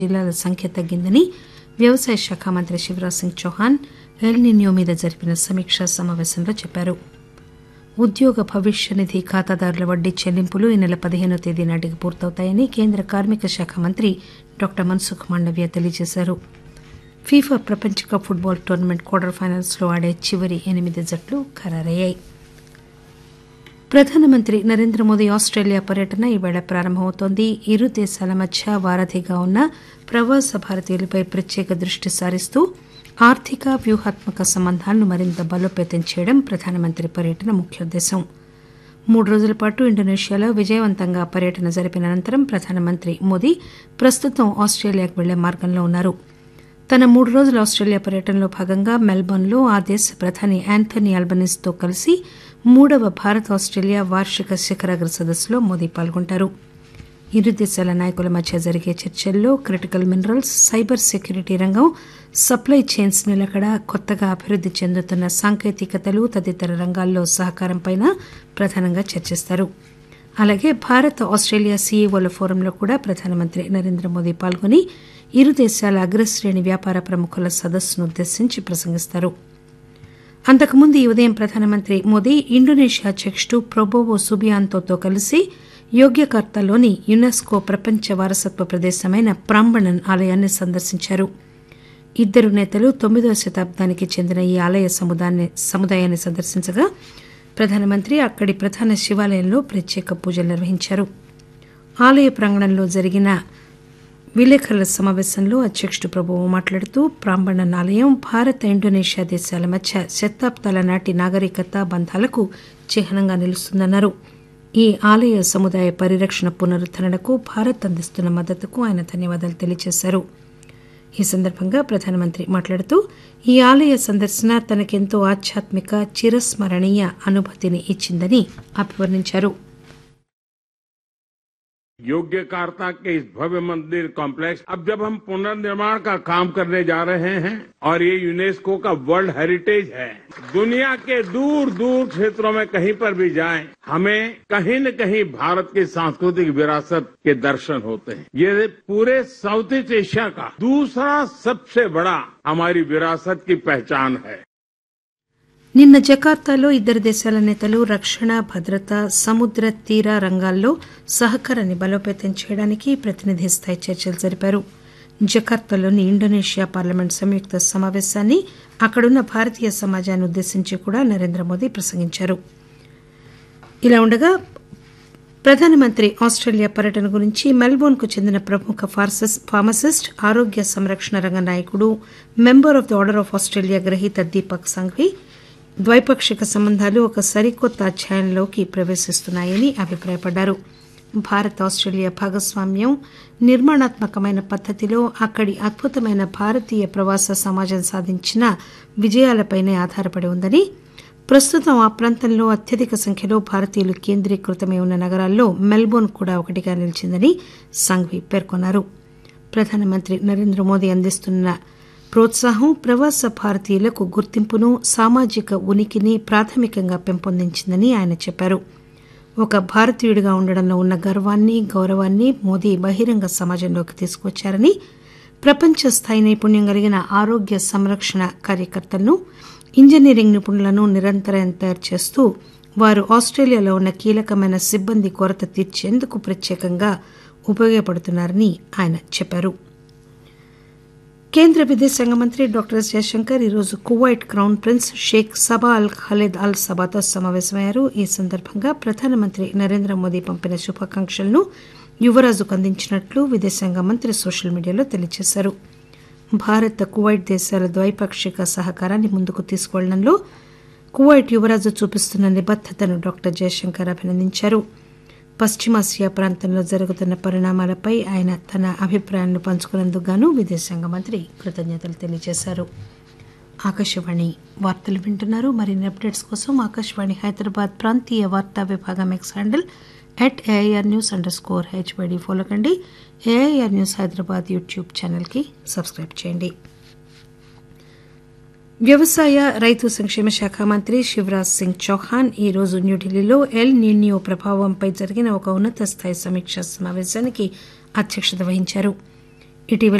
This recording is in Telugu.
జిల్లాల సంఖ్య తగ్గిందని వ్యవసాయ శాఖ మంత్రి శివరాజ్ సింగ్ చౌహాన్ ఎల్ నిన్యో మీద జరిపిన సమీక్షా సమావేశంలో చెప్పారు ఉద్యోగ భవిష్య నిధి ఖాతాదారుల వడ్డీ చెల్లింపులు ఈ నెల పదిహేనో తేదీ నాటికి పూర్తవుతాయని కేంద్ర కార్మిక శాఖ మంత్రి డాక్టర్ మన్సుఖ్ మాండవ్య తెలియజేశారు ఫీఫా ప్రపంచ cup football tournament quarter finals లో ఆడే చివరి ఎనిమిది జట్లు ఖరారయ్యాయి ప్రధానమంత్రి నరేంద్ర మోదీ ఆస్ట్రేలియా పర్యటన ఈవేళ ప్రారంభమవుతోంది ఇరు దేశాల మధ్య వారధిగా ఉన్న ప్రవాస భారతీయులపై ప్రత్యేక దృష్టి సారిస్తూ ఆర్థిక వ్యూహాత్మక సంబంధాలను మరింత బలోపేతం చేయడం ప్రధానమంత్రి పర్యటన ముఖ్యోద్దేశం మూడు రోజుల పాటు ఇండోనేషియాలో విజయవంతంగా పర్యటన జరిపిన అనంతరం ప్రధానమంత్రి మోదీ ప్రస్తుతం ఆస్ట్రేలియాకు వెళ్లే మార్గంలో ఉన్నారు తన మూడు రోజుల ఆస్ట్రేలియా పర్యటనలో భాగంగా మెల్బోర్న్లో ఆ దేశ ప్రధాని యాంథనీ అల్బనీస్తో కలిసి మూడవ భారత్ ఆస్ట్రేలియా వార్షిక శిఖరాగ్ర సదస్సులో మోదీ పాల్గొంటారు ఇరు దేశాల నాయకుల మధ్య జరిగే చర్చల్లో క్రిటికల్ మినరల్స్ సైబర్ సెక్యూరిటీ రంగం సప్లై చైన్స్ నిలకడ కొత్తగా అభివృద్ది చెందుతున్న సాంకేతికతలు తదితర రంగాల్లో సహకారంపై ప్రధానంగా చర్చిస్తారు అలాగే భారత్ ఆస్ట్రేలియా సీఈఓల ఫోరంలో కూడా ప్రధానమంత్రి నరేంద్ర మోదీ పాల్గొని ఇరు దేశాల అగ్రశ్రేణి వ్యాపార ప్రముఖుల సదస్సును ఉద్దేశించి ప్రసంగిస్తారు అంతకుముందు ఈ ఉదయం ప్రధానమంత్రి మోదీ ఇండోనేషియా అధ్యకుడు ప్రొబోవో సుబియాంతోతో కలిసి యోగ్యకర్తాలోని యునెస్కో ప్రపంచ వారసత్వ ప్రదేశమైన ప్రాంబణన్ ఆలయాన్ని సందర్శించారు ఇద్దరు నేతలు తొమ్మిదవ శతాబ్దానికి చెందిన ఈ ఆలయ సముదాయాన్ని సందర్శించగా ప్రధానమంత్రి అక్కడి ప్రధాన శివాలయంలో ప్రత్యేక పూజలు నిర్వహించారు ఆలయ ప్రాంగణంలో జరిగిన విలేకరుల సమావేశంలో అధ్యకుడు ప్రభువు మాట్లాడుతూ ప్రాంబణన్ ఆలయం భారత్ ఇండోనేషియా దేశాల మధ్య శతాబ్దాల నాటి నాగరికత బంధాలకు చిహ్నంగా నిలుస్తుందన్నారు ఈ ఆలయ సముదాయ పరిరక్షణ పునరుద్దరణకు భారత్ అందిస్తున్న మద్దతుకు ఆయన ధన్యవాదాలు తెలియజేశారు ఈ సందర్భంగా ప్రధానమంత్రి మాట్లాడుతూ ఈ ఆలయ సందర్శన తనకెంతో ఆధ్యాత్మిక చిరస్మరణీయ అనుభూతిని ఇచ్చిందని అభివర్ణించారు योग्यकार्ता के इस भव्य मंदिर कॉम्प्लेक्स अब जब हम पुनर्निर्माण का काम करने जा रहे हैं और ये यूनेस्को का वर्ल्ड हेरिटेज है दुनिया के दूर दूर क्षेत्रों में कहीं पर भी जाएं हमें कहीं न कहीं भारत की सांस्कृतिक विरासत के दर्शन होते हैं ये पूरे साउथ ईस्ट एशिया का दूसरा सबसे बड़ा हमारी विरासत की पहचान है నిన్న జకార్తాలో ఇద్దరు దేశాల నేతలు రక్షణ భద్రత సముద్ర తీర రంగాల్లో సహకారాన్ని బలోపేతం చేయడానికి ప్రతినిధి స్థాయి చర్చలు జరిపారు జకార్తాలోని ఇండోనేషియా పార్లమెంట్ సంయుక్త సమావేశాన్ని అక్కడున్న భారతీయ సమాజాన్ని ఉద్దేశించి కూడా నరేంద్ర మోదీ ప్రసంగించారు ఇలా ఉండగా ప్రధానమంత్రి ఆస్ట్రేలియా పర్యటన గురించి మెల్బోర్న్ కు చెందిన ప్రముఖ ఫార్మసిస్ట్ ఆరోగ్య సంరక్షణ రంగ నాయకుడు member of the order of Australia గ్రహీత దీపక్ సంఘ్వి ద్వైపాక్షిక సంబంధాలు ఒక సరికొత్త అధ్యాయంలోకి ప్రవేశిస్తున్నాయని అభిప్రాయపడ్డారు భారత్ ఆస్ట్రేలియా భాగస్వామ్యం నిర్మాణాత్మకమైన పద్దతిలో అక్కడి అద్భుతమైన భారతీయ ప్రవాస సమాజం సాధించిన విజయాలపైనే ఆధారపడి ఉందని ప్రస్తుతం ఆ ప్రాంతంలో అత్యధిక సంఖ్యలో భారతీయులు కేంద్రీకృతమై ఉన్న నగరాల్లో మెల్బోర్న్ కూడా ఒకటిగా నిలిచిందని సంఘ్వి పేర్కొన్నారు ప్రధానమంత్రి నరేంద్ర మోదీ అందిస్తున్న ప్రోత్సాహం ప్రవాస భారతీయులకు గుర్తింపును సామాజిక ఉనికిని ప్రాథమికంగా పెంపొందించిందని ఆయన చెప్పారు ఒక భారతీయుడిగా ఉండడంలో ఉన్న గర్వాన్ని గౌరవాన్ని మోదీ బహిరంగ సమాజంలోకి తీసుకొచ్చారని ప్రపంచ స్థాయి నైపుణ్యం కలిగిన ఆరోగ్య సంరక్షణ కార్యకర్తలను ఇంజనీరింగ్ నిపుణులను నిరంతరం తయారు చేస్తూ వారు ఆస్ట్రేలియాలో ఉన్న కీలకమైన సిబ్బంది కొరత తీర్చేందుకు ప్రత్యేకంగా ఉపయోగపడుతున్నారని ఆయన చెప్పారు కేంద్ర విదేశాంగ మంత్రి డాక్టర్ ఎస్ జయశంకర్ ఈరోజు Kuwait crown prince Sheikh Sabah Al Khalid Al సబాతో సమావేశమయ్యారు ఈ సందర్భంగా ప్రధానమంత్రి నరేంద్ర మోదీ పంపిన శుభాకాంక్షలను యువరాజుకు అందించినట్లు విదేశాంగ మంత్రి సోషల్ మీడియాలో తెలియజేశారు భారత్ కువైట్ దేశాల ద్వైపాక్షిక సహకారాన్ని ముందుకు తీసుకువెళ్లడంలో కువైట్ యువరాజు చూపిస్తున్న నిబద్దతను డాక్టర్ జయశంకర్ అభినందించారు పశ్చిమాసియా ప్రాంతంలో జరుగుతున్న పరిణామాలపై ఆయన తన అభిప్రాయాలను పంచుకున్నందుకు గాను విదేశాంగ మంత్రి కృతజ్ఞతలు తెలియజేశారు ఆకాశవాణి వార్తలు వింటున్నారు మరిన్ని అప్డేట్స్ కోసం ఆకాశవాణి హైదరాబాద్ ప్రాంతీయ వార్తా విభాగం X handle at AIR news underscore HYD follow కండి ఏఐఆర్ న్యూస్ హైదరాబాద్ యూట్యూబ్ ఛానల్కి సబ్స్క్రైబ్ చేయండి వ్యవసాయ రైతు సంక్షేమ శాఖ మంత్రి శివరాజ్ సింగ్ చౌహాన్ ఈ రోజు న్యూఢిల్లీలో ఎల్ నిన్యో ప్రభావంపై జరిగిన ఒక ఉన్నత స్థాయి సమీక్షా సమావేశానికి అధ్యక్షత వహించారు ఇటీవల